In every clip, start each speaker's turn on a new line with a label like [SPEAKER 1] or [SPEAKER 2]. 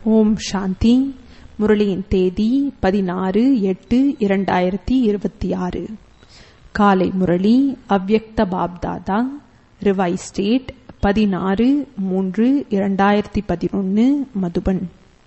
[SPEAKER 1] ஓம் சாந்தி முரளியின் தேதி பதினாறு எட்டு இரண்டாயிரத்தி இருபத்தி ஆறு காலை முரளி அவ்யக்த பாப்தாதா ரிவைஸ் ஸ்டேட் பதினாறு மூன்று இரண்டாயிரத்தி பதினொன்று மதுபன்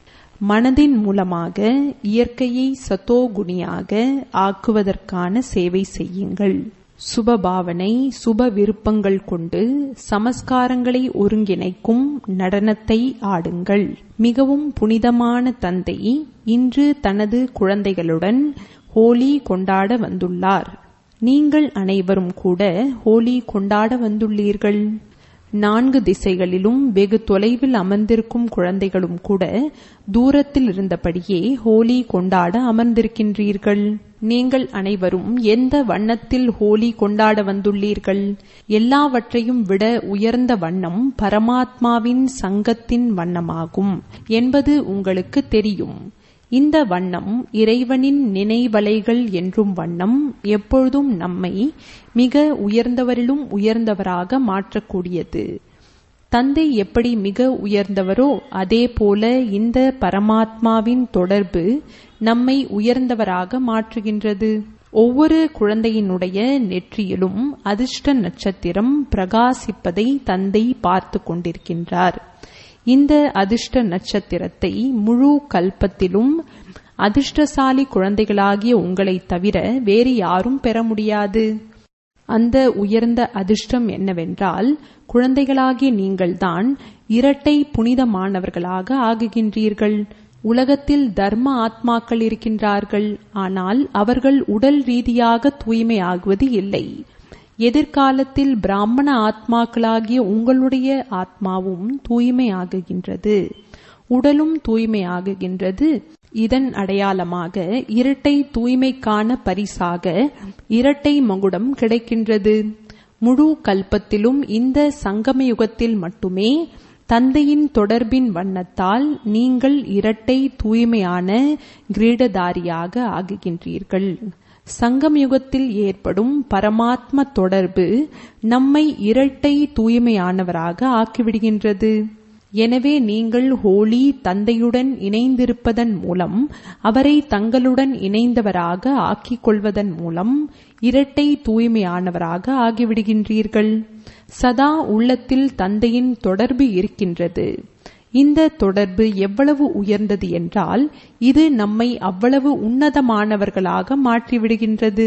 [SPEAKER 1] மனதின் மூலமாக இயற்கையை சத்தோகுணியாக ஆக்குவதற்கான சேவை செய்யுங்கள் சுபபாவனை சுப விருப்பங்கள் கொண்டு சமஸ்காரங்களை ஒருங்கிணைக்கும் நடனத்தை ஆடுங்கள் மிகவும் புனிதமான தந்தை இன்று தனது குழந்தைகளுடன் ஹோலி கொண்டாட வந்துள்ளார் நீங்கள் அனைவரும் கூட ஹோலி கொண்டாட வந்துள்ளீர்கள் நான்கு திசைகளிலும் வெகு தொலைவில் அமர்ந்திருக்கும் குழந்தைகளும் கூட தூரத்தில் இருந்தபடியே ஹோலி கொண்டாட அமர்ந்திருக்கின்றீர்கள் நீங்கள் அனைவரும் எந்த வண்ணத்தில் ஹோலி கொண்டாட வந்துள்ளீர்கள் எல்லாவற்றையும் விட உயர்ந்த வண்ணம் பரமாத்மாவின் சங்கத்தின் வண்ணமாகும் என்பது உங்களுக்கு தெரியும் இந்த வண்ணம் இறைவனின் நினைவலைகள் என்றும் வண்ணம் எப்பொழுதும் நம்மை மிக உயர்ந்தவரிலும் உயர்ந்தவராக மாற்றக்கூடியது தந்தை எப்படி மிக உயர்ந்தவரோ அதே போல இந்த பரமாத்மாவின் தொடர்பு நம்மை உயர்ந்தவராக மாற்றுகின்றது ஒவ்வொரு குழந்தையினுடைய நெற்றியிலும் அதிர்ஷ்ட நட்சத்திரம் பிரகாசிப்பதை தந்தை பார்த்து கொண்டிருக்கின்றார் இந்த அதிர்ஷ்ட நட்சத்திரத்தை முழு கல்பத்திலும் அதிர்ஷ்டசாலி குழந்தைகளாகிய உங்களை தவிர வேறு யாரும் பெற முடியாது அந்த உயர்ந்த அதிர்ஷ்டம் என்னவென்றால் குழந்தைகளாகிய நீங்கள்தான் இரட்டை புனிதமானவர்களாக ஆகுகின்றீர்கள் உலகத்தில் தர்ம ஆத்மாக்கள் இருக்கின்றார்கள் ஆனால் அவர்கள் உடல் ரீதியாக தூய்மையாகுவது இல்லை எதிர்காலத்தில் பிராமண ஆத்மாக்களாகிய உங்களுடைய ஆத்மாவும் தூய்மையாகுகின்றது உடலும் தூய்மையாகுகின்றது இதன் அடையாளமாக இரட்டை தூய்மைக்கான பரிசாக இரட்டை மகுடம் கிடைக்கின்றது முழு கல்பத்திலும் இந்த சங்கம யுகத்தில் மட்டுமே தந்தையின் தொடர்பின் வண்ணத்தால் நீங்கள் இரட்டை தூய்மையான கிரீடதாரியாக ஆகுகின்றீர்கள் சங்கம் யுகத்தில் ஏற்படும் பரமாத்ம தொடர்பு நம்மை இரட்டை தூய்மையானவராக ஆக்கிவிடுகின்றது எனவே நீங்கள் ஹோலி தந்தையுடன் இணைந்திருப்பதன் மூலம் அவரை தங்களுடன் இணைந்தவராக ஆக்கிக் கொள்வதன் மூலம் இரட்டை தூய்மையானவராக ஆகிவிடுகின்றீர்கள் சதா உள்ளத்தில் தந்தையின் தொடர்பு இருக்கின்றது இந்த தொடர்பு எவ்வளவு உயர்ந்தது என்றால் இது நம்மை அவ்வளவு உன்னதமானவர்களாக மாற்றிவிடுகின்றது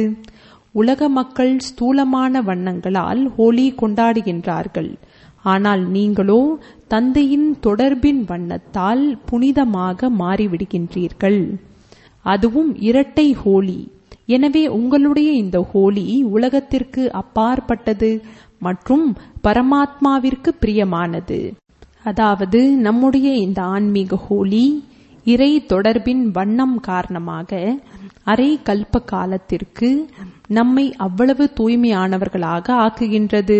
[SPEAKER 1] உலக மக்கள் ஸ்தூலமான வண்ணங்களால் ஹோலி கொண்டாடுகின்றார்கள் ஆனால் நீங்களோ தந்தையின் தொடர்பின் வண்ணத்தால் புனிதமாக மாறிவிடுகின்றீர்கள் அதுவும் இரட்டை ஹோலி எனவே உங்களுடைய இந்த ஹோலி உலகத்திற்கு அப்பாற்பட்டது மற்றும் பரமாத்மாவிற்கு பிரியமானது அதாவது நம்முடைய இந்த ஆன்மீக ஹோலி இறை தொடர்பின் வண்ணம் காரணமாக அரை கல்ப காலத்திற்கு நம்மை அவ்வளவு தூய்மையானவர்களாக ஆக்குகின்றது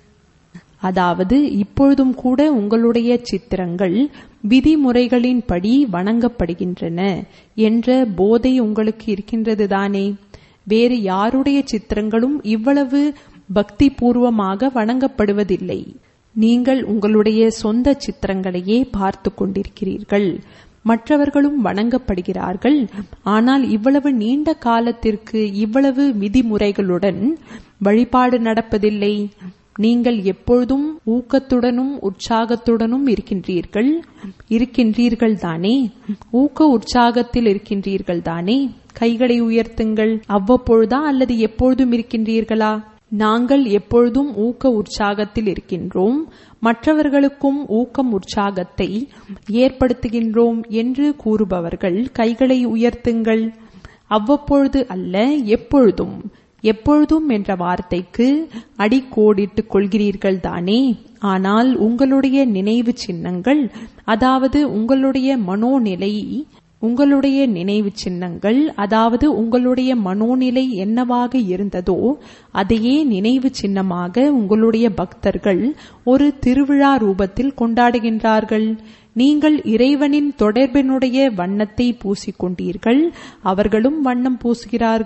[SPEAKER 1] அதாவது இப்பொழுதும் கூட உங்களுடைய சித்திரங்கள் விதிமுறைகளின்படி வணங்கப்படுகின்றன என்ற போதை உங்களுக்கு இருக்கின்றது தானே வேறு யாருடைய சித்திரங்களும் இவ்வளவு பக்தி பூர்வமாக வணங்கப்படுவதில்லை நீங்கள் உங்களுடைய சொந்த சித்திரங்களையே பார்த்து கொண்டிருக்கிறீர்கள் மற்றவர்களும் வணங்கப்படுகிறார்கள் ஆனால் இவ்வளவு நீண்ட காலத்திற்கு இவ்வளவு விதிமுறைகளுடன் வழிபாடு நடப்பதில்லை நீங்கள் எப்பொழுதும் ஊக்கத்துடனும் உற்சாகத்துடனும் இருக்கின்றீர்கள் இருக்கின்றீர்கள் தானே ஊக்க உற்சாகத்தில் இருக்கின்றீர்கள் தானே கைகளை உயர்த்துங்கள் அவ்வப்பொழுதா அல்லது எப்பொழுதும் இருக்கின்றீர்களா நாங்கள் எப்பொழுதும் ஊக்க உற்சாகத்தில் இருக்கின்றோம் மற்றவர்களுக்கும் ஊக்கம் உற்சாகத்தை ஏற்படுத்துகின்றோம் என்று கூறுபவர்கள் கைகளை உயர்த்துங்கள் அவ்வப்பொழுது அல்ல எப்பொழுதும் எப்பொழுதும் என்ற வார்த்தைக்கு அடிக்கோடிட்டுக் கொள்கிறீர்கள் தானே ஆனால் உங்களுடைய நினைவு சின்னங்கள் அதாவது உங்களுடைய மனோநிலை உங்களுடைய நினைவு சின்னங்கள் அதாவது உங்களுடைய மனோநிலை என்னவாக இருந்ததோ அதையே நினைவு சின்னமாக உங்களுடைய பக்தர்கள் ஒரு திருவிழா ரூபத்தில் கொண்டாடுகின்றார்கள் நீங்கள் இறைவனின் தொடர்பினுடைய வண்ணத்தை பூசிக்கொண்டீர்கள் அவர்களும் வண்ணம் பூசுகிறார்கள்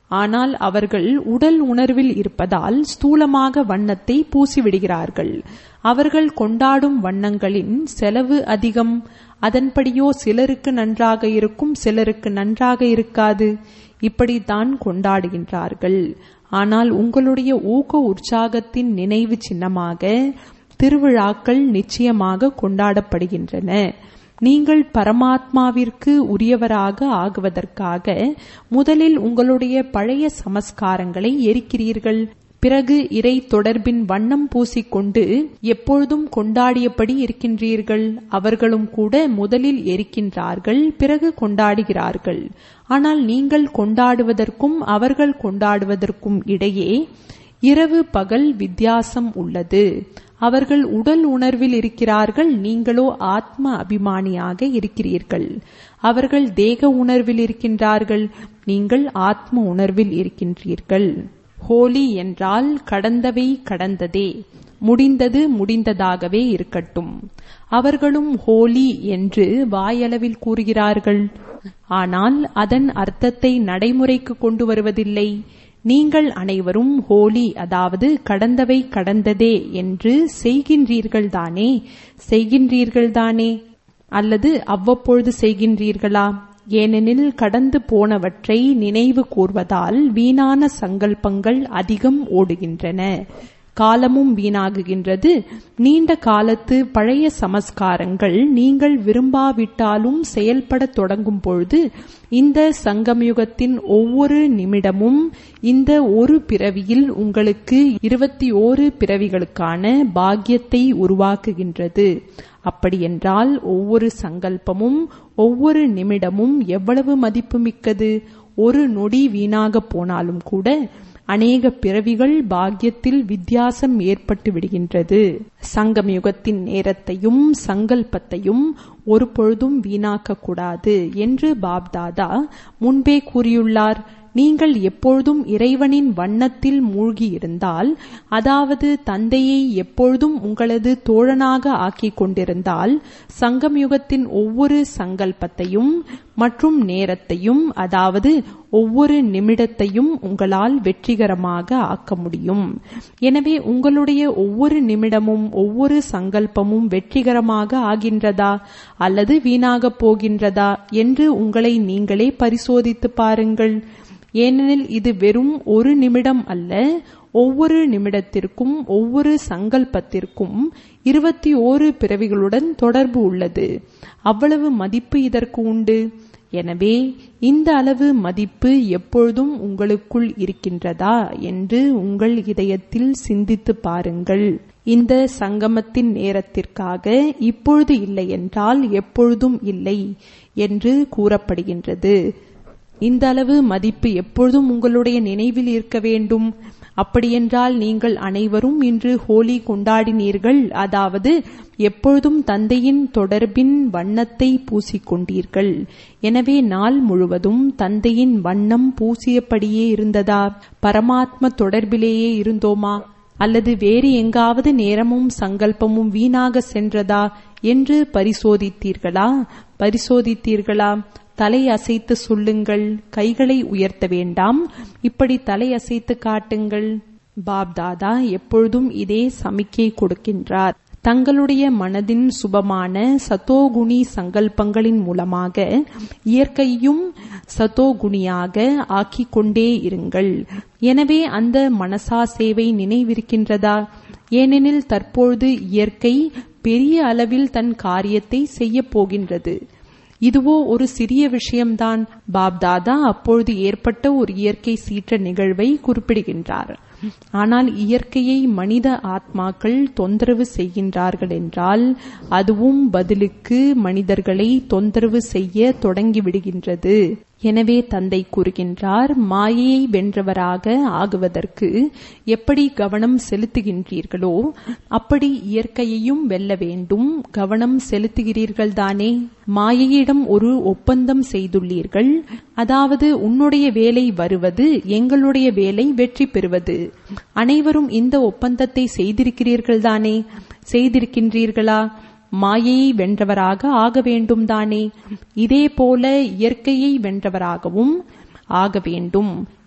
[SPEAKER 1] ஆனால் அவர்கள் உடல் உணர்வில் இருப்பதால் ஸ்தூலமாக வண்ணத்தை பூசிவிடுகிறார்கள் அவர்கள் கொண்டாடும் வண்ணங்களின் செலவு அதிகம் அதன்படியோ சிலருக்கு நன்றாக இருக்கும் சிலருக்கு நன்றாக இருக்காது இப்படித்தான் கொண்டாடுகின்றார்கள் ஆனால் உங்களுடைய ஊக்க உற்சாகத்தின் நினைவு சின்னமாக திருவிழாக்கள் நிச்சயமாக கொண்டாடப்படுகின்றன நீங்கள் பரமாத்மாவிற்கு உரியவராக ஆகுவதற்காக முதலில் உங்களுடைய பழைய சமஸ்காரங்களை எரிக்கிறீர்கள் பிறகு இறை தொடர்பின் வண்ணம் பூசிக்கொண்டு எப்பொழுதும் கொண்டாடியபடி இருக்கின்றீர்கள் அவர்களும் கூட முதலில் எரிக்கின்றார்கள் பிறகு கொண்டாடுகிறார்கள் ஆனால் நீங்கள் கொண்டாடுவதற்கும் அவர்கள் கொண்டாடுவதற்கும் இடையே இரவு பகல் வித்தியாசம் உள்ளது அவர்கள் உடல் உணர்வில் இருக்கிறார்கள் நீங்களோ ஆத்ம அபிமானியாக இருக்கிறீர்கள் அவர்கள் தேக உணர்வில் இருக்கின்றார்கள் நீங்கள் ஆத்ம உணர்வில் இருக்கின்றீர்கள் ஹோலி என்றால் கடந்தவை கடந்ததே முடிந்தது முடிந்ததாகவே இருக்கட்டும் அவர்களும் ஹோலி என்று வாயளவில் கூறுகிறார்கள் ஆனால் அதன் அர்த்தத்தை நடைமுறைக்கு கொண்டு வருவதில்லை நீங்கள் அனைவரும் ஹோலி அதாவது கடந்தவை கடந்ததே என்று செய்கின்றீர்கள் தானே செய்கின்றீர்கள் தானே அல்லது அவ்வப்பொழுது செய்கின்றீர்களா ஏனெனில் கடந்து போனவற்றை நினைவு கூர்வதால் வீணான சங்கல்பங்கள் அதிகம் ஓடுகின்றன காலமும் வீணாகுகின்றது நீண்ட காலத்து பழைய சமஸ்காரங்கள் நீங்கள் விரும்பாவிட்டாலும் செயல்பட தொடங்கும் பொழுது இந்த சங்கமயுகத்தின் ஒவ்வொரு நிமிடமும் இந்த ஒரு பிறவியில் உங்களுக்கு இருபத்தி ஓரு பிறவிகளுக்கான பாக்கியத்தை உருவாக்குகின்றது அப்படியென்றால் ஒவ்வொரு சங்கல்பமும் ஒவ்வொரு நிமிடமும் எவ்வளவு மதிப்புமிக்கது ஒரு நொடி வீணாக போனாலும் கூட அநேக பிறவிகள் பாக்கியத்தில் வித்தியாசம் ஏற்பட்டு விடுகின்றது சங்கம் யுகத்தின் நேரத்தையும் சங்கல்பத்தையும் ஒரு பொழுதும் வீணாக்க கூடாது என்று பாப்தாதா முன்பே கூறியுள்ளார் நீங்கள் எப்பொழுதும் இறைவனின் வண்ணத்தில் மூழ்கியிருந்தால் அதாவது தந்தையை எப்பொழுதும் உங்களது தோழனாக ஆக்கிக் கொண்டிருந்தால் சங்கம் யுகத்தின் ஒவ்வொரு சங்கல்பத்தையும் மற்றும் நேரத்தையும் அதாவது ஒவ்வொரு நிமிடத்தையும் உங்களால் வெற்றிகரமாக ஆக்க முடியும் எனவே உங்களுடைய ஒவ்வொரு நிமிடமும் ஒவ்வொரு சங்கல்பமும் வெற்றிகரமாக ஆகின்றதா அல்லது வீணாக போகின்றதா என்று உங்களை நீங்களே பரிசோதித்து பாருங்கள் ஏனெனில் இது வெறும் ஒரு நிமிடம் அல்ல ஒவ்வொரு நிமிடத்திற்கும் ஒவ்வொரு சங்கல்பத்திற்கும் இருபத்தி ஓரு பிறவிகளுடன் தொடர்பு உள்ளது அவ்வளவு மதிப்பு இதற்கு உண்டு எனவே இந்த அளவு மதிப்பு எப்பொழுதும் உங்களுக்குள் இருக்கின்றதா என்று உங்கள் இதயத்தில் சிந்தித்து பாருங்கள் இந்த சங்கமத்தின் நேரத்திற்காக இப்பொழுது இல்லை என்றால் எப்பொழுதும் இல்லை என்று கூறப்படுகின்றது இந்த அளவு மதிப்பு எப்பொழுதும் உங்களுடைய நினைவில் இருக்க வேண்டும் அப்படியென்றால் நீங்கள் அனைவரும் இன்று ஹோலி கொண்டாடினீர்கள் அதாவது எப்பொழுதும் தந்தையின் தொடர்பின் வண்ணத்தை பூசிக்கொண்டீர்கள் எனவே நாள் முழுவதும் தந்தையின் வண்ணம் பூசியபடியே இருந்ததா பரமாத்ம தொடர்பிலேயே இருந்தோமா அல்லது வேறு எங்காவது நேரமும் சங்கல்பமும் வீணாக சென்றதா என்று பரிசோதித்தீர்களா பரிசோதித்தீர்களா தலை அசைத்து சொல்லுங்கள் கைகளை உயர்த்த வேண்டாம் இப்படி தலை அசைத்து காட்டுங்கள் பாப்தாதா எப்பொழுதும் இதே சமிக்கை கொடுக்கின்றார் தங்களுடைய மனதின் சுபமான சத்தோகுணி சங்கல்பங்களின் மூலமாக இயற்கையும் சத்தோகுணியாக ஆக்கிக் கொண்டே இருங்கள் எனவே அந்த மனசா சேவை நினைவிருக்கின்றதா ஏனெனில் தற்பொழுது இயற்கை பெரிய அளவில் தன் காரியத்தை செய்யப் போகின்றது இதுவோ ஒரு சிறிய விஷயம்தான் பாப்தாதா அப்பொழுது ஏற்பட்ட ஒரு இயற்கை சீற்ற நிகழ்வை குறிப்பிடுகின்றார் ஆனால் இயற்கையை மனித ஆத்மாக்கள் தொந்தரவு செய்கின்றார்கள் என்றால் அதுவும் பதிலுக்கு மனிதர்களை தொந்தரவு செய்ய தொடங்கிவிடுகின்றது எனவே தந்தை கூறுகின்றார் மாயையை வென்றவராக ஆகுவதற்கு எப்படி கவனம் செலுத்துகின்றீர்களோ அப்படி இயற்கையையும் வெல்ல வேண்டும் கவனம் செலுத்துகிறீர்கள் தானே மாயையிடம் ஒரு ஒப்பந்தம் செய்துள்ளீர்கள் அதாவது உன்னுடைய வேலை வருவது எங்களுடைய வேலை வெற்றி பெறுவது அனைவரும் இந்த ஒப்பந்தத்தை செய்திருக்கிறீர்கள் தானே செய்திருக்கின்றீர்களா மாயையை வென்றவராக ஆக வேண்டும் தானே இதே போல இயற்கையை வென்றவராகவும் ஆக வேண்டும்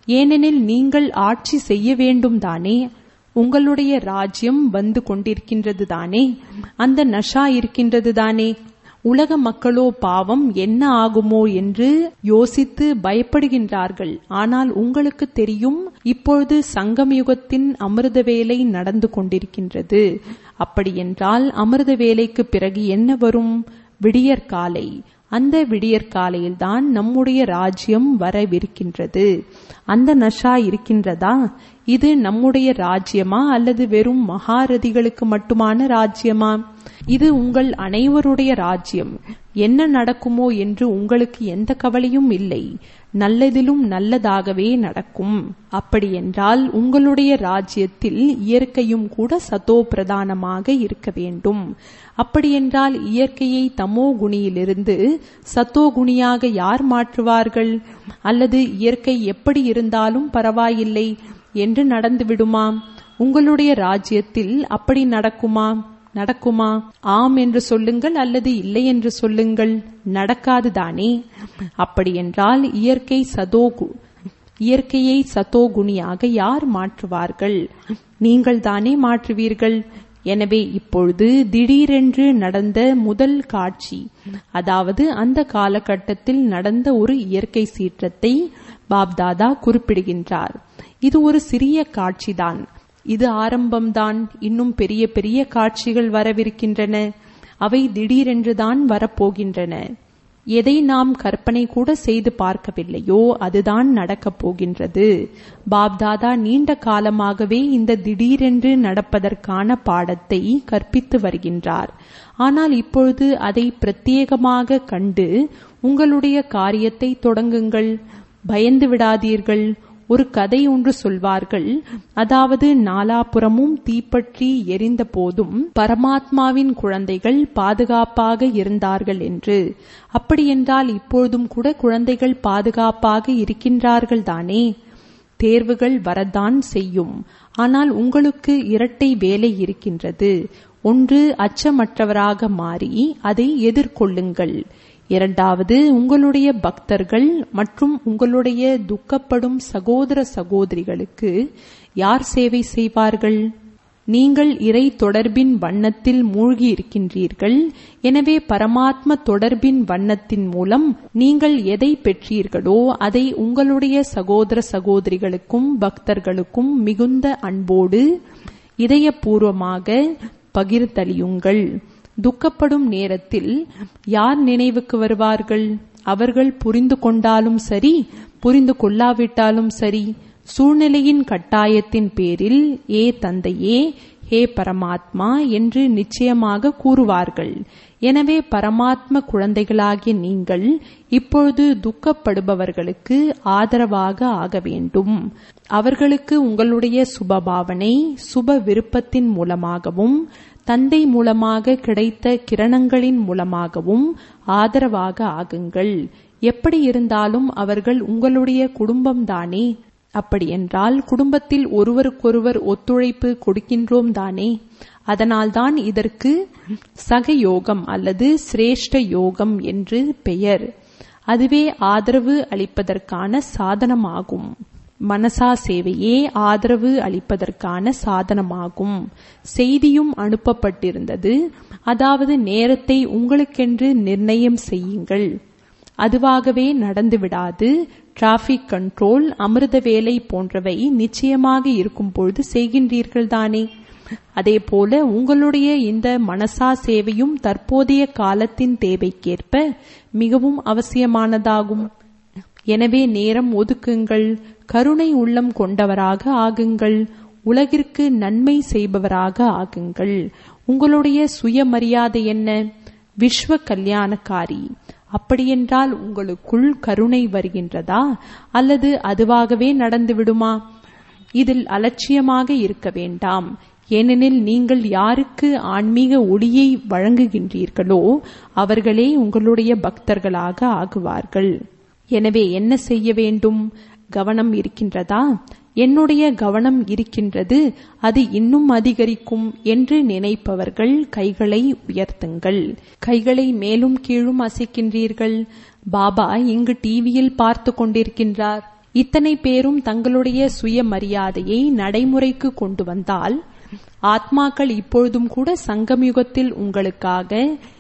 [SPEAKER 1] ஏனெனில் நீங்கள் ஆட்சி செய்ய வேண்டும் தானே உங்களுடைய ராஜ்யம் வந்து கொண்டிருக்கின்றது தானே அந்த நஷா இருக்கின்றது தானே உலக மக்களோ பாவம் என்ன ஆகுமோ என்று யோசித்து பயப்படுகின்றார்கள் ஆனால் உங்களுக்கு தெரியும் இப்பொழுது சங்கம் யுகத்தின் அமிர்த வேலை நடந்து கொண்டிருக்கின்றது அப்படியென்றால் அமிர்த வேலைக்கு பிறகு என்ன வரும் விடியற்காலை அந்த விடியற்காலையில்தான் நம்முடைய ராஜ்யம் வரவிருக்கின்றது அந்த நஷா இருக்கின்றதா இது நம்முடைய ராஜ்யமா அல்லது வெறும் மகாரதிகளுக்கு மட்டுமான ராஜ்யமா இது உங்கள் அனைவருடைய ராஜ்யம் என்ன நடக்குமோ என்று உங்களுக்கு எந்த கவலையும் இல்லை நல்லதிலும் நல்லதாகவே நடக்கும் அப்படியென்றால் உங்களுடைய ராஜ்யத்தில் இயற்கையும் கூட சதோ பிரதானமாக இருக்க வேண்டும் அப்படியென்றால் இயற்கையை தமோ குணியிலிருந்து சத்தோ குணியாக யார் மாற்றுவார்கள் அல்லது இயற்கை எப்படி இருந்தாலும் பரவாயில்லை என்று நடந்துவிடுமா உங்களுடைய ராஜ்யத்தில் அப்படி நடக்குமா நடக்குமா ஆம் என்று சொல்லுங்கள் அல்லது இல்லை என்று சொல்லுங்கள் நடக்காதுதானே அப்படியென்றால் இயற்கை சதோ இயற்கையை சதோ குணியாக யார் மாற்றுவார்கள் நீங்கள் தானே மாற்றுவீர்கள் எனவே இப்பொழுது திடீரென்று நடந்த முதல் காட்சி அதாவது அந்த காலகட்டத்தில் நடந்த ஒரு இயற்கை சீற்றத்தை பாப்தாதா குறிப்பிடுகின்றார் இது ஒரு சிறிய காட்சிதான் இது ஆரம்பம்தான் இன்னும் பெரிய பெரிய காட்சிகள் வரவிருக்கின்றன அவை திடீரென்றுதான் வரப்போகின்றன எதை நாம் கற்பனை கூட செய்து பார்க்கவில்லையோ அதுதான் நடக்கப் போகின்றது பாப்தாதா நீண்ட காலமாகவே இந்த திடீரென்று நடப்பதற்கான பாடத்தை கற்பித்து வருகின்றார் ஆனால் இப்பொழுது அதை பிரத்யேகமாக கண்டு உங்களுடைய காரியத்தை தொடங்குங்கள் பயந்து விடாதீர்கள் ஒரு கதை ஒன்று சொல்வார்கள் அதாவது நாலாபுறமும் தீப்பற்றி எரிந்த போதும் பரமாத்மாவின் குழந்தைகள் பாதுகாப்பாக இருந்தார்கள் என்று அப்படியென்றால் இப்பொழுதும் கூட குழந்தைகள் பாதுகாப்பாக இருக்கின்றார்கள் தானே தேர்வுகள் வரத்தான் செய்யும் ஆனால் உங்களுக்கு இரட்டை வேலை இருக்கின்றது ஒன்று அச்சமற்றவராக மாறி அதை எதிர்கொள்ளுங்கள் இரண்டாவது உங்களுடைய பக்தர்கள் மற்றும் உங்களுடைய துக்கப்படும் சகோதர சகோதரிகளுக்கு யார் சேவை செய்வார்கள் நீங்கள் இறை தொடர்பின் வண்ணத்தில் மூழ்கி இருக்கின்றீர்கள் எனவே பரமாத்ம தொடர்பின் வண்ணத்தின் மூலம் நீங்கள் எதை பெற்றீர்களோ அதை உங்களுடைய சகோதர சகோதரிகளுக்கும் பக்தர்களுக்கும் மிகுந்த அன்போடு இதயபூர்வமாக பகிர்ந்தளியுங்கள் துக்கப்படும் நேரத்தில் யார் நினைவுக்கு வருவார்கள் அவர்கள் புரிந்து கொண்டாலும் சரி புரிந்து கொள்ளாவிட்டாலும் சரி சூழ்நிலையின் கட்டாயத்தின் பேரில் ஏ தந்தையே ஹே பரமாத்மா என்று நிச்சயமாக கூறுவார்கள் எனவே பரமாத்ம குழந்தைகளாகிய நீங்கள் இப்பொழுது துக்கப்படுபவர்களுக்கு ஆதரவாக ஆக வேண்டும் அவர்களுக்கு உங்களுடைய சுபபாவனை சுப விருப்பத்தின் மூலமாகவும் தந்தை மூலமாக கிடைத்த கிரணங்களின் மூலமாகவும் ஆதரவாக ஆகுங்கள் எப்படி இருந்தாலும் அவர்கள் உங்களுடைய குடும்பம்தானே அப்படியென்றால் குடும்பத்தில் ஒருவருக்கொருவர் ஒத்துழைப்பு கொடுக்கின்றோம் தானே அதனால்தான் இதற்கு சகயோகம் அல்லது சிரேஷ்ட யோகம் என்று பெயர் அதுவே ஆதரவு அளிப்பதற்கான சாதனமாகும் மனசா சேவையே ஆதரவு அளிப்பதற்கான சாதனமாகும் செய்தியும் அனுப்பப்பட்டிருந்தது அதாவது நேரத்தை உங்களுக்கென்று நிர்ணயம் செய்யுங்கள் அதுவாகவே நடந்துவிடாது டிராபிக் கண்ட்ரோல் அமிர்த வேலை போன்றவை நிச்சயமாக இருக்கும் பொழுது செய்கின்றீர்கள் தானே அதே போல உங்களுடைய இந்த மனசா சேவையும் தற்போதைய காலத்தின் தேவைக்கேற்ப மிகவும் அவசியமானதாகும் எனவே நேரம் ஒதுக்குங்கள் கருணை உள்ளம் கொண்டவராக ஆகுங்கள் உலகிற்கு நன்மை செய்பவராக ஆகுங்கள் உங்களுடைய சுயமரியாதை என்ன விஸ்வ கல்யாணக்காரி அப்படியென்றால் உங்களுக்குள் கருணை வருகின்றதா அல்லது அதுவாகவே நடந்துவிடுமா இதில் அலட்சியமாக இருக்க வேண்டாம் ஏனெனில் நீங்கள் யாருக்கு ஆன்மீக ஒளியை வழங்குகின்றீர்களோ அவர்களே உங்களுடைய பக்தர்களாக ஆகுவார்கள் எனவே என்ன செய்ய வேண்டும் கவனம் இருக்கின்றதா என்னுடைய கவனம் இருக்கின்றது அது இன்னும் அதிகரிக்கும் என்று நினைப்பவர்கள் கைகளை உயர்த்துங்கள் கைகளை மேலும் கீழும் அசைக்கின்றீர்கள் பாபா இங்கு டிவியில் பார்த்து கொண்டிருக்கின்றார் இத்தனை பேரும் தங்களுடைய சுயமரியாதையை நடைமுறைக்கு கொண்டு வந்தால் ஆத்மாக்கள் இப்பொழுதும் கூட சங்கமயுகத்தில் உங்களுக்காக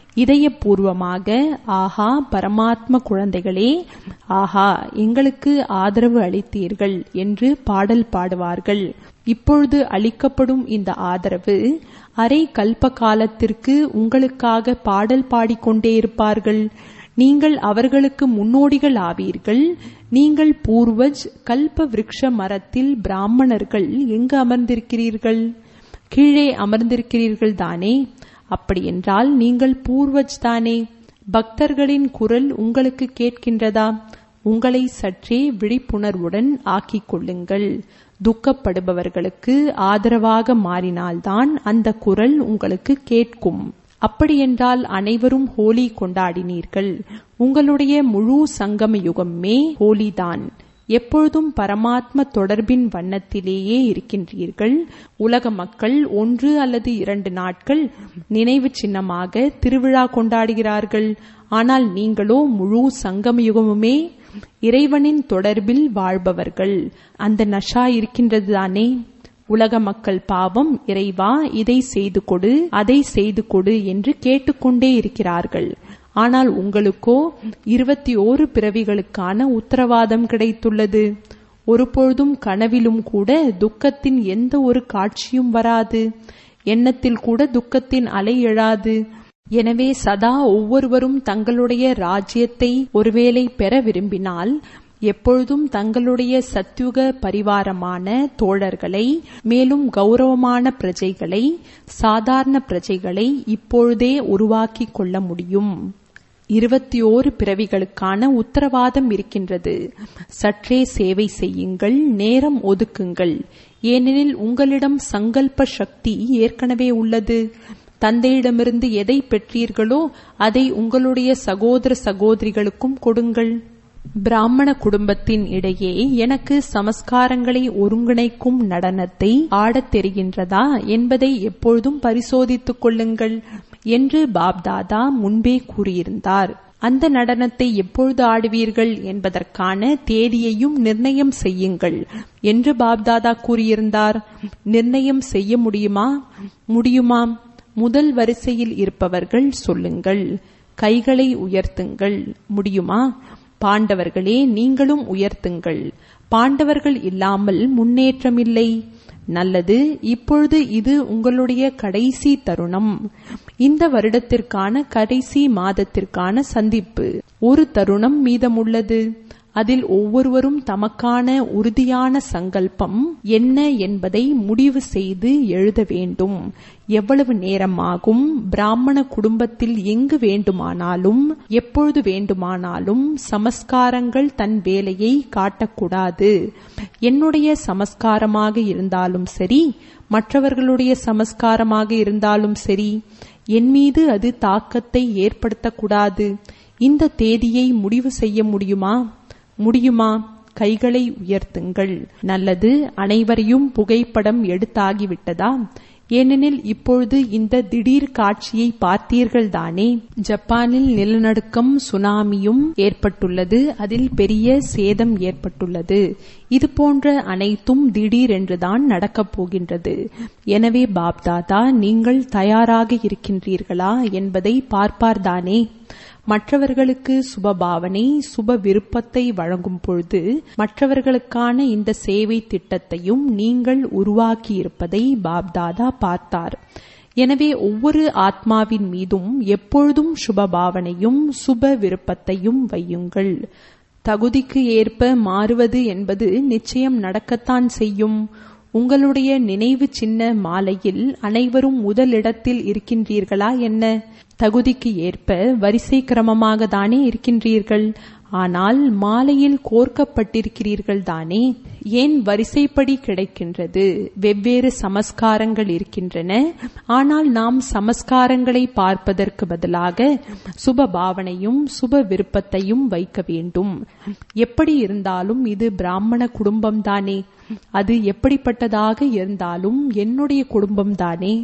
[SPEAKER 1] இதயபூர்வமாக ஆஹா பரமாத்ம குழந்தைகளே ஆஹா எங்களுக்கு ஆதரவு அளித்தீர்கள் என்று பாடல் பாடுவார்கள் இப்பொழுது அளிக்கப்படும் இந்த ஆதரவு அரை கல்ப காலத்திற்கு உங்களுக்காக பாடல் பாடிக்கொண்டே இருப்பார்கள் நீங்கள் அவர்களுக்கு முன்னோடிகள் ஆவீர்கள் நீங்கள் பூர்வஜ் கல்ப விருக்ஷ மரத்தில் பிராமணர்கள் எங்கு அமர்ந்திருக்கிறீர்கள் கீழே அமர்ந்திருக்கிறீர்கள் தானே அப்படியென்றால் நீங்கள் பூர்வஜ் தானே பக்தர்களின் குரல் உங்களுக்கு கேட்கின்றதா உங்களை சற்றே விழிப்புணர்வுடன் ஆக்கிக் கொள்ளுங்கள் துக்கப்படுபவர்களுக்கு ஆதரவாக மாறினால்தான் அந்த குரல் உங்களுக்கு கேட்கும் அப்படியென்றால் அனைவரும் ஹோலி கொண்டாடினீர்கள் உங்களுடைய முழு சங்கம யுகமே ஹோலிதான் எப்பொழுதும் பரமாத்ம தொடர்பின் வண்ணத்திலேயே இருக்கின்றீர்கள் உலக மக்கள் ஒன்று அல்லது இரண்டு நாட்கள் நினைவு சின்னமாக திருவிழா கொண்டாடுகிறார்கள் ஆனால் நீங்களோ முழு சங்கம யுகமுமே இறைவனின் தொடர்பில் வாழ்பவர்கள் அந்த நஷா இருக்கின்றது தானே உலக மக்கள் பாவம் இறைவா இதை செய்து கொடு அதை செய்து கொடு என்று கேட்டுக்கொண்டே இருக்கிறார்கள் ஆனால் உங்களுக்கோ இருபத்தி ஓரு பிறவிகளுக்கான உத்தரவாதம் கிடைத்துள்ளது ஒருபொழுதும் கனவிலும் கூட துக்கத்தின் எந்த ஒரு காட்சியும் வராது எண்ணத்தில் கூட துக்கத்தின் அலை எழாது எனவே சதா ஒவ்வொருவரும் தங்களுடைய ராஜ்யத்தை ஒருவேளை பெற விரும்பினால் எப்பொழுதும் தங்களுடைய சத்யுக பரிவாரமான தோழர்களை மேலும் கௌரவமான பிரஜைகளை சாதாரண பிரஜைகளை இப்பொழுதே உருவாக்கிக் கொள்ள முடியும் இருபத்தி ஓரு பிறவிகளுக்கான உத்தரவாதம் இருக்கின்றது சற்றே சேவை செய்யுங்கள் நேரம் ஒதுக்குங்கள் ஏனெனில் உங்களிடம் சங்கல்ப சக்தி ஏற்கனவே உள்ளது தந்தையிடமிருந்து எதை பெற்றீர்களோ அதை உங்களுடைய சகோதர சகோதரிகளுக்கும் கொடுங்கள் பிராமண குடும்பத்தின் இடையே எனக்கு சமஸ்காரங்களை ஒருங்கிணைக்கும் நடனத்தை ஆடத் தெரிகின்றதா என்பதை எப்பொழுதும் பரிசோதித்துக் கொள்ளுங்கள் என்று பாப்தாதா முன்பே கூறியிருந்தார் அந்த நடனத்தை எப்பொழுது ஆடுவீர்கள் என்பதற்கான தேதியையும் நிர்ணயம் செய்யுங்கள் என்று பாப்தாதா கூறியிருந்தார் நிர்ணயம் செய்ய முடியுமா முடியுமாம் முதல் வரிசையில் இருப்பவர்கள் சொல்லுங்கள் கைகளை உயர்த்துங்கள் முடியுமா பாண்டவர்களே நீங்களும் உயர்த்துங்கள் பாண்டவர்கள் இல்லாமல் முன்னேற்றமில்லை நல்லது இப்பொழுது இது உங்களுடைய கடைசி தருணம் இந்த வருடத்திற்கான கடைசி மாதத்திற்கான சந்திப்பு ஒரு தருணம் மீதமுள்ளது அதில் ஒவ்வொருவரும் தமக்கான உறுதியான சங்கல்பம் என்ன என்பதை முடிவு செய்து எழுத வேண்டும் எவ்வளவு நேரமாகும் பிராமண குடும்பத்தில் எங்கு வேண்டுமானாலும் எப்பொழுது வேண்டுமானாலும் சமஸ்காரங்கள் தன் வேலையை காட்டக்கூடாது என்னுடைய சமஸ்காரமாக இருந்தாலும் சரி மற்றவர்களுடைய சமஸ்காரமாக இருந்தாலும் சரி என் மீது அது தாக்கத்தை ஏற்படுத்தக்கூடாது இந்த தேதியை முடிவு செய்ய முடியுமா முடியுமா கைகளை உயர்த்துங்கள் நல்லது அனைவரையும் புகைப்படம் எடுத்தாகிவிட்டதா ஏனெனில் இப்பொழுது இந்த திடீர் காட்சியை பார்த்தீர்கள் தானே ஜப்பானில் நிலநடுக்கம் சுனாமியும் ஏற்பட்டுள்ளது அதில் பெரிய சேதம் ஏற்பட்டுள்ளது இது போன்ற அனைத்தும் திடீரென்றுதான் நடக்கப் போகின்றது எனவே பாப்தாதா நீங்கள் தயாராக இருக்கின்றீர்களா என்பதை பார்ப்பார்தானே மற்றவர்களுக்கு சுபபாவனை சுப விருப்பத்தை வழங்கும் பொழுது மற்றவர்களுக்கான இந்த சேவை திட்டத்தையும் நீங்கள் உருவாக்கியிருப்பதை பாப்தாதா பார்த்தார் எனவே ஒவ்வொரு ஆத்மாவின் மீதும் எப்பொழுதும் சுபபாவனையும் சுப விருப்பத்தையும் வையுங்கள் தகுதிக்கு ஏற்ப மாறுவது என்பது நிச்சயம் நடக்கத்தான் செய்யும் உங்களுடைய நினைவு சின்ன மாலையில் அனைவரும் முதலிடத்தில் இருக்கின்றீர்களா என்ன தகுதிக்கு ஏற்ப வரிசை கிரமமாக தானே இருக்கின்றீர்கள் ஆனால் மாலையில் கோர்க்கப்பட்டிருக்கிறீர்கள் தானே ஏன் வரிசைப்படி கிடைக்கின்றது வெவ்வேறு சமஸ்காரங்கள் இருக்கின்றன ஆனால் நாம் சமஸ்காரங்களை பார்ப்பதற்கு பதிலாக சுப பாவனையும் சுப விருப்பத்தையும் வைக்க வேண்டும் எப்படி இருந்தாலும் இது பிராமண குடும்பம் தானே அது எப்படிப்பட்டதாக இருந்தாலும் என்னுடைய குடும்பம் தானே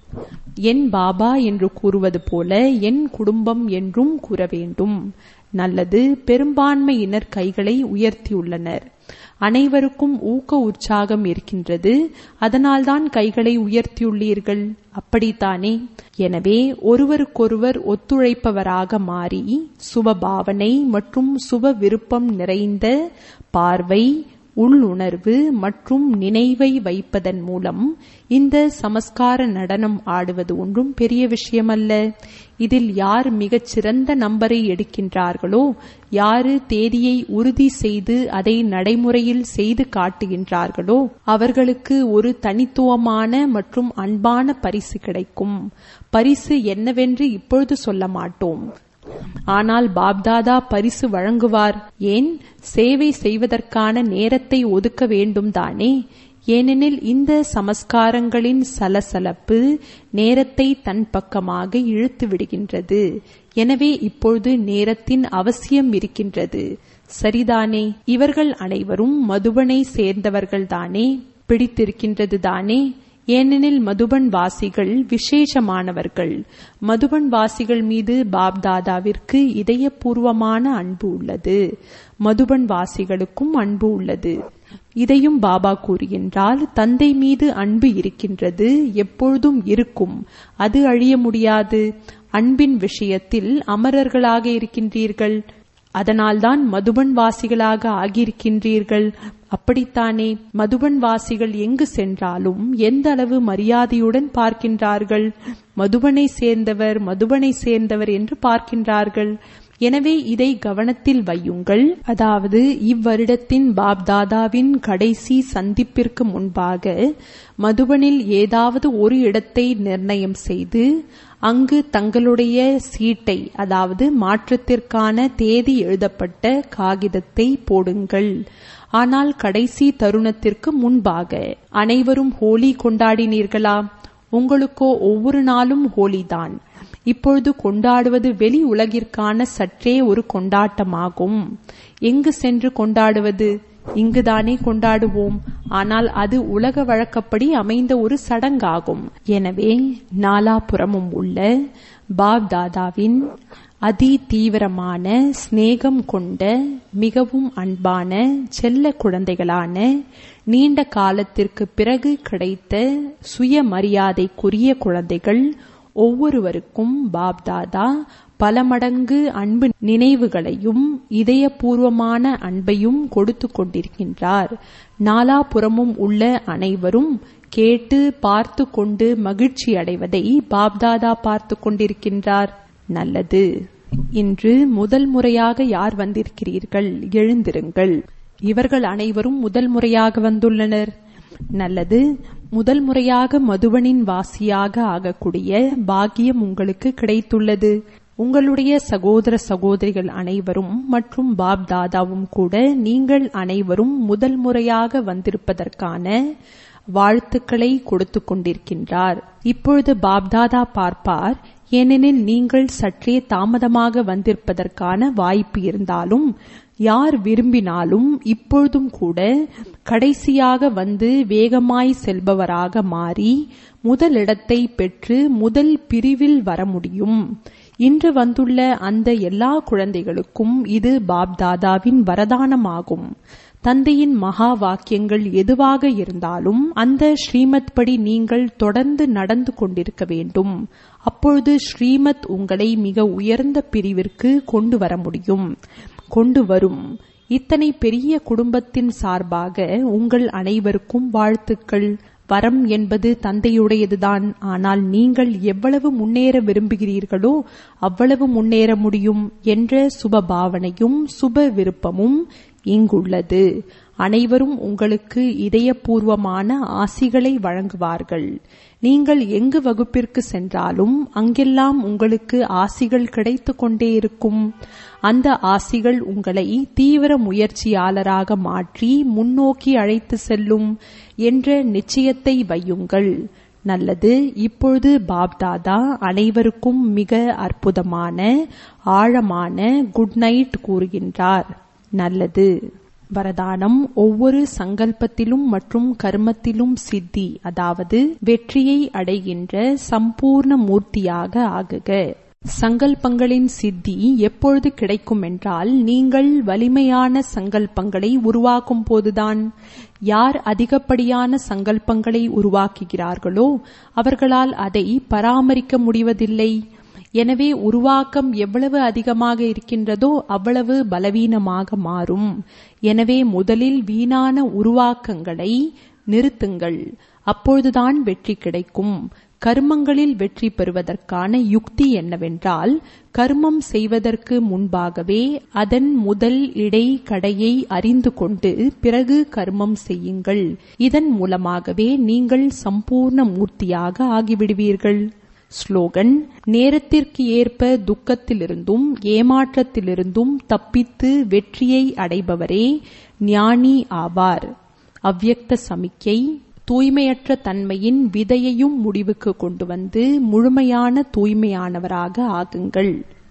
[SPEAKER 1] என் பாபா என்று கூறுவது போல என் குடும்பம் என்றும் கூற வேண்டும் நல்லது பெரும்பான்மையினர் கைகளை உயர்த்தியுள்ளனர் அனைவருக்கும் ஊக்க உற்சாகம் இருக்கின்றது அதனால்தான் கைகளை உயர்த்தியுள்ளீர்கள் அப்படித்தானே எனவே ஒருவருக்கொருவர் ஒத்துழைப்பவராக மாறி சுபபாவனை மற்றும் சுப விருப்பம் நிறைந்த பார்வை உள்ளுணர்வு மற்றும் நினைவை வைப்பதன் மூலம் இந்த சமஸ்கார நடனம் ஆடுவது ஒன்றும் பெரிய விஷயமல்ல இதில் யார் மிகச் சிறந்த நம்பரை எடுக்கின்றார்களோ யாரு தேதியை உறுதி செய்து அதை நடைமுறையில் செய்து காட்டுகின்றார்களோ அவர்களுக்கு ஒரு தனித்துவமான மற்றும் அன்பான பரிசு கிடைக்கும் பரிசு என்னவென்று இப்பொழுது சொல்ல மாட்டோம் ஆனால் பாப்தாதா பரிசு வழங்குவார் ஏன் சேவை செய்வதற்கான நேரத்தை ஒதுக்க வேண்டும் தானே ஏனெனில் இந்த சமஸ்காரங்களின் சலசலப்பு நேரத்தை தன் பக்கமாக இழுத்து விடுகின்றது எனவே இப்பொழுது நேரத்தின் அவசியம் இருக்கின்றது சரிதானே இவர்கள் அனைவரும் மதுபனை சேர்ந்தவர்கள்தானே பிடித்திருக்கின்றது தானே ஏனெனில் மதுபன் வாசிகள் விசேஷமானவர்கள் மதுபன் வாசிகள் மீது பாப்தாதாவிற்கு இதயபூர்வமான அன்பு உள்ளது மதுபன் வாசிகளுக்கும் அன்பு உள்ளது இதையும் பாபா கூறுகின்றால் தந்தை மீது அன்பு இருக்கின்றது எப்பொழுதும் இருக்கும் அது அழிய முடியாது அன்பின் விஷயத்தில் அமரர்களாக இருக்கின்றீர்கள் அதனால்தான் மதுபன் வாசிகளாக ஆகியிருக்கின்றீர்கள் அப்படித்தானே மதுபன் வாசிகள் எங்கு சென்றாலும் எந்த அளவு மரியாதையுடன் பார்க்கின்றார்கள் மதுபனை சேர்ந்தவர் மதுபனை சேர்ந்தவர் என்று பார்க்கின்றார்கள் எனவே இதை கவனத்தில் வையுங்கள் அதாவது இவ்வருடத்தின் பாப்தாதாவின் கடைசி சந்திப்பிற்கு முன்பாக மதுபனில் ஏதாவது ஒரு இடத்தை நிர்ணயம் செய்து அங்கு தங்களுடைய சீட்டை அதாவது மாற்றத்திற்கான தேதி எழுதப்பட்ட காகிதத்தை போடுங்கள் ஆனால் கடைசி தருணத்திற்கு முன்பாக அனைவரும் ஹோலி கொண்டாடினீர்களா உங்களுக்கோ ஒவ்வொரு நாளும் ஹோலிதான் இப்பொழுது கொண்டாடுவது வெளி உலகிற்கான சற்றே ஒரு கொண்டாட்டமாகும் எங்கு சென்று கொண்டாடுவது இங்குதானே கொண்டாடுவோம் ஆனால் அது உலக வழக்கப்படி அமைந்த ஒரு சடங்காகும் எனவே நாலாபுறமும் உள்ள பாப் தாதாவின் அதி தீவிரமான சிநேகம் கொண்ட மிகவும் அன்பான செல்ல குழந்தைகளான நீண்ட காலத்திற்கு பிறகு கிடைத்த சுயமரியாதைக்குரிய குழந்தைகள் ஒவ்வொருவருக்கும் பாப்தாதா பல மடங்கு அன்பு நினைவுகளையும் இதயபூர்வமான அன்பையும் கொடுத்து கொண்டிருக்கின்றார் நாலாபுறமும் உள்ள அனைவரும் கேட்டு பார்த்து கொண்டு மகிழ்ச்சி அடைவதை பாப்தாதா பார்த்து கொண்டிருக்கின்றார் நல்லது இன்று முதல் முறையாக யார் வந்திருக்கிறீர்கள் எழுந்திருங்கள் இவர்கள் அனைவரும் முதல் முறையாக வந்துள்ளனர் நல்லது முதல் முறையாக மதுவனின் வாசியாக ஆகக்கூடிய பாக்கியம் உங்களுக்கு கிடைத்துள்ளது உங்களுடைய சகோதர சகோதரிகள் அனைவரும் மற்றும் பாப் தாதாவும் கூட நீங்கள் அனைவரும் முதல் முறையாக வந்திருப்பதற்கான வாழ்த்துக்களை கொடுத்து கொண்டிருக்கின்றார் இப்பொழுது பாப்தாதா பார்ப்பார் ஏனெனில் நீங்கள் சற்றே தாமதமாக வந்திருப்பதற்கான வாய்ப்பு இருந்தாலும் யார் விரும்பினாலும் இப்பொழுதும் கூட கடைசியாக வந்து வேகமாய் செல்பவராக மாறி முதலிடத்தை பெற்று முதல் பிரிவில் வர முடியும் இன்று வந்துள்ள அந்த எல்லா குழந்தைகளுக்கும் இது பாப்தாதாவின் வரதானமாகும் தந்தையின் மகா வாக்கியங்கள் எதுவாக இருந்தாலும் அந்த ஸ்ரீமத் படி நீங்கள் தொடர்ந்து நடந்து கொண்டிருக்க வேண்டும் அப்பொழுது ஸ்ரீமத் உங்களை மிக உயர்ந்த பிரிவிற்கு கொண்டு வர முடியும் கொண்டு வரும் இத்தனை பெரிய குடும்பத்தின் சார்பாக உங்கள் அனைவருக்கும் வாழ்த்துக்கள் வரம் என்பது தந்தையுடையதுதான் ஆனால் நீங்கள் எவ்வளவு முன்னேற விரும்புகிறீர்களோ அவ்வளவு முன்னேற முடியும் என்ற சுப பாவனையும் சுப விருப்பமும் இங்குள்ளது அனைவரும் உங்களுக்கு இதயபூர்வமான ஆசிகளை வழங்குவார்கள் நீங்கள் எங்கு வகுப்பிற்கு சென்றாலும் அங்கெல்லாம் உங்களுக்கு ஆசிகள் கிடைத்து கொண்டே இருக்கும் அந்த ஆசிகள் உங்களை தீவிர முயற்சியாளராக மாற்றி முன்னோக்கி அழைத்து செல்லும் என்ற நிச்சயத்தை வையுங்கள் நல்லது இப்பொழுது பாப்தாதா அனைவருக்கும் மிக அற்புதமான ஆழமான குட் நைட் கூறுகின்றார் நல்லது வரதானம் ஒவ்வொரு சங்கல்பத்திலும் மற்றும் கர்மத்திலும் சித்தி அதாவது வெற்றியை அடைகின்ற சம்பூர்ண மூர்த்தியாக ஆகுக சங்கல்பங்களின் சித்தி எப்பொழுது கிடைக்கும் என்றால் நீங்கள் வலிமையான சங்கல்பங்களை உருவாக்கும் போதுதான் யார் அதிகப்படியான சங்கல்பங்களை உருவாக்குகிறார்களோ அவர்களால் அதை பராமரிக்க முடிவதில்லை எனவே உருவாக்கம் எவ்வளவு அதிகமாக இருக்கின்றதோ அவ்வளவு பலவீனமாக மாறும் எனவே முதலில் வீணான உருவாக்கங்களை நிறுத்துங்கள் அப்பொழுதுதான் வெற்றி கிடைக்கும் கர்மங்களில் வெற்றி பெறுவதற்கான யுக்தி என்னவென்றால் கர்மம் செய்வதற்கு முன்பாகவே அதன் முதல் இடை கடையை அறிந்து கொண்டு பிறகு கர்மம் செய்யுங்கள் இதன் மூலமாகவே நீங்கள் சம்பூர்ண மூர்த்தியாக ஆகிவிடுவீர்கள் ஸ்லோகன் நேரத்திற்கு ஏற்ப துக்கத்திலிருந்தும் ஏமாற்றத்திலிருந்தும் தப்பித்து வெற்றியை அடைபவரே ஞானி ஆவார் அவ்யக்த சமிக்கை தூய்மையற்ற தன்மையின் விதையையும் முடிவுக்கு கொண்டு வந்து முழுமையான தூய்மையானவராக ஆகுங்கள்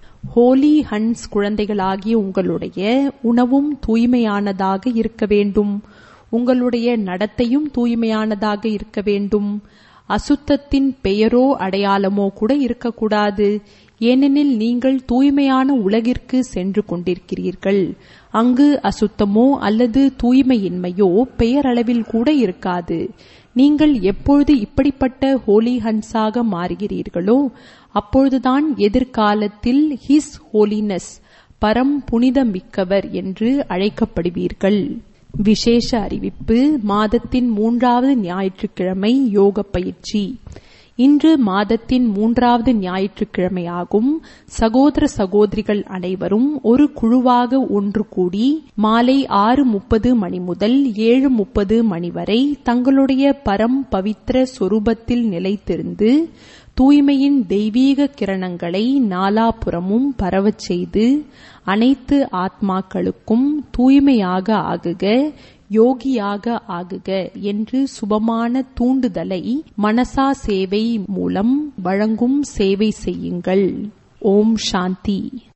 [SPEAKER 1] ஹோலி ஹன்ஸ் குழந்தைகளாகிய உங்களுடைய உணவும் தூய்மையானதாக இருக்க வேண்டும் உங்களுடைய நடத்தையும் தூய்மையானதாக இருக்க வேண்டும் அசுத்தத்தின் பெயரோ அடையாளமோ கூட இருக்கக்கூடாது ஏனெனில் நீங்கள் தூய்மையான உலகிற்கு சென்று கொண்டிருக்கிறீர்கள் அங்கு அசுத்தமோ அல்லது தூய்மையின்மையோ பெயரளவில் கூட இருக்காது நீங்கள் எப்பொழுது இப்படிப்பட்ட ஹோலி ஹன்ஸாக மாறுகிறீர்களோ அப்பொழுதுதான் எதிர்காலத்தில் ஹிஸ் ஹோலினஸ் பரம் புனிதமிக்கவர் என்று அழைக்கப்படுவீர்கள் விசேஷ அறிவிப்பு மாதத்தின் மூன்றாவது ஞாயிற்றுக்கிழமை யோக பயிற்சி இன்று மாதத்தின் மூன்றாவது ஞாயிற்றுக்கிழமையாகும் சகோதர சகோதரிகள் அனைவரும் ஒரு குழுவாக ஒன்று கூடி மாலை ஆறு முப்பது மணி முதல் ஏழு முப்பது மணி வரை தங்களுடைய பரம் பவித்திர சொரூபத்தில் நிலைத்திருந்து தூய்மையின் தெய்வீக கிரணங்களை நாலாபுறமும் பரவச் செய்து அனைத்து ஆத்மாக்களுக்கும் தூய்மையாக ஆகுக யோகியாக ஆகுக என்று சுபமான தூண்டுதலை மனசா சேவை மூலம் வழங்கும் சேவை செய்யுங்கள் ஓம் சாந்தி